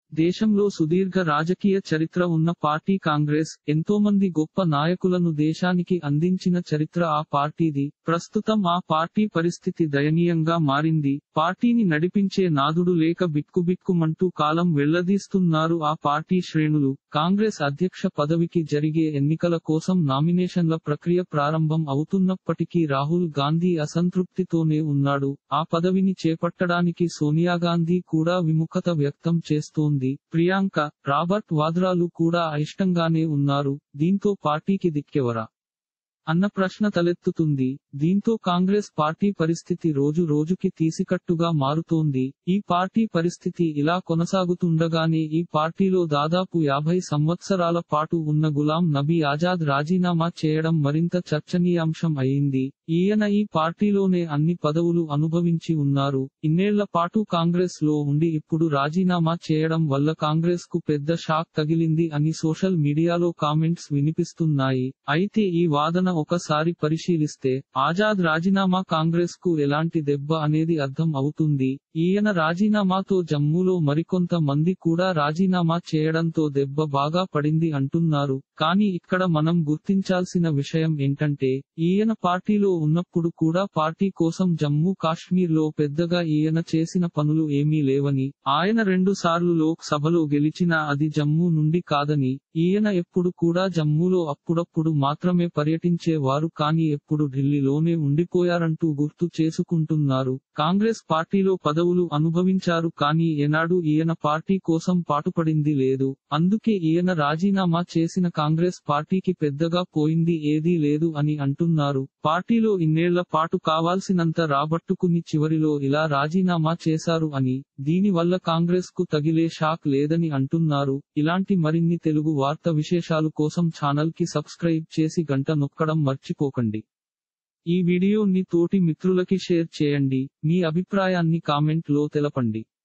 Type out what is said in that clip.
దేశంలో సుదీర్ఘ రాజకీయ చరిత్ర ఉన్న పార్టీ కాంగ్రెస్ ఎంతోమంది గొప్ప నాయకులను దేశానికి అందించిన చరిత్ర ఆ పార్టీది ప్రస్తుతం ఆ పార్టీ పరిస్థితి దయనీయంగా మారింది పార్టీని నడిపించే నాదుడు లేక బిక్కుబిక్కుమంటూ కాలం వెళ్లదీస్తున్నారు ఆ పార్టీ శ్రేణులు కాంగ్రెస్ అధ్యక్ష పదవికి జరిగే ఎన్నికల కోసం నామినేషన్ల ప్రక్రియ ప్రారంభం అవుతున్నప్పటికీ రాహుల్ గాంధీ అసంతృప్తితోనే ఉన్నాడు ఆ పదవిని చేపట్టడానికి సోనియా గాంధీ కూడా విముఖత వ్యక్తం చేస్తోంది ప్రియాంక రాబర్ట్ వాద్రాలు కూడా అయిష్టంగానే ఉన్నారు దీంతో పార్టీకి దిక్కెవరా అన్న ప్రశ్న తలెత్తుతుంది దీంతో కాంగ్రెస్ పార్టీ పరిస్థితి రోజు రోజుకి తీసికట్టుగా మారుతోంది ఈ పార్టీ పరిస్థితి ఇలా కొనసాగుతుండగానే ఈ పార్టీలో దాదాపు యాభై సంవత్సరాల పాటు ఉన్న గులాం నబీ ఆజాద్ రాజీనామా చేయడం మరింత చర్చనీయాంశం అయింది ఈయన ఈ పార్టీలోనే అన్ని పదవులు అనుభవించి ఉన్నారు ఇన్నేళ్ల పాటు కాంగ్రెస్ లో ఉండి ఇప్పుడు రాజీనామా చేయడం వల్ల కాంగ్రెస్ కు పెద్ద షాక్ తగిలింది అని సోషల్ మీడియాలో కామెంట్స్ వినిపిస్తున్నాయి అయితే ఈ వాదన ఒకసారి పరిశీలిస్తే ఆజాద్ రాజీనామా కాంగ్రెస్ కు ఎలాంటి దెబ్బ అనేది అర్థం అవుతుంది ఈయన రాజీనామాతో జమ్మూలో మరికొంత మంది కూడా రాజీనామా చేయడంతో దెబ్బ బాగా పడింది అంటున్నారు కానీ ఇక్కడ మనం గుర్తించాల్సిన విషయం ఏంటంటే ఈయన పార్టీలో ఉన్నప్పుడు కూడా పార్టీ కోసం జమ్మూ కాశ్మీర్ లో పెద్దగా ఈయన చేసిన పనులు ఏమీ లేవని ఆయన రెండు సార్లు లోక్ సభలో గెలిచినా అది జమ్మూ నుండి కాదని ఈయన ఎప్పుడు కూడా జమ్మూలో అప్పుడప్పుడు మాత్రమే పర్యటించే వారు కానీ ఎప్పుడు ఢిల్లీలోనే ఉండిపోయారంటూ గుర్తు చేసుకుంటున్నారు కాంగ్రెస్ పార్టీలో పదవులు అనుభవించారు కానీ ఏనాడు ఈయన పార్టీ కోసం పాటుపడింది లేదు అందుకే ఈయన రాజీనామా చేసిన కాంగ్రెస్ పార్టీకి పెద్దగా పోయింది ఏదీ లేదు అని అంటున్నారు పార్టీలో ఇన్నేళ్ల పాటు కావాల్సినంత రాబట్టుకుని చివరిలో ఇలా రాజీనామా చేశారు అని దీని వల్ల కాంగ్రెస్ కు తగిలే షాక్ లేదని అంటున్నారు ఇలాంటి మరిన్ని తెలుగు వార్త విశేషాలు కోసం ఛానల్ కి సబ్స్క్రైబ్ చేసి గంట నొక్కడం మర్చిపోకండి ఈ వీడియోని తోటి మిత్రులకి షేర్ చేయండి మీ అభిప్రాయాన్ని కామెంట్ లో తెలపండి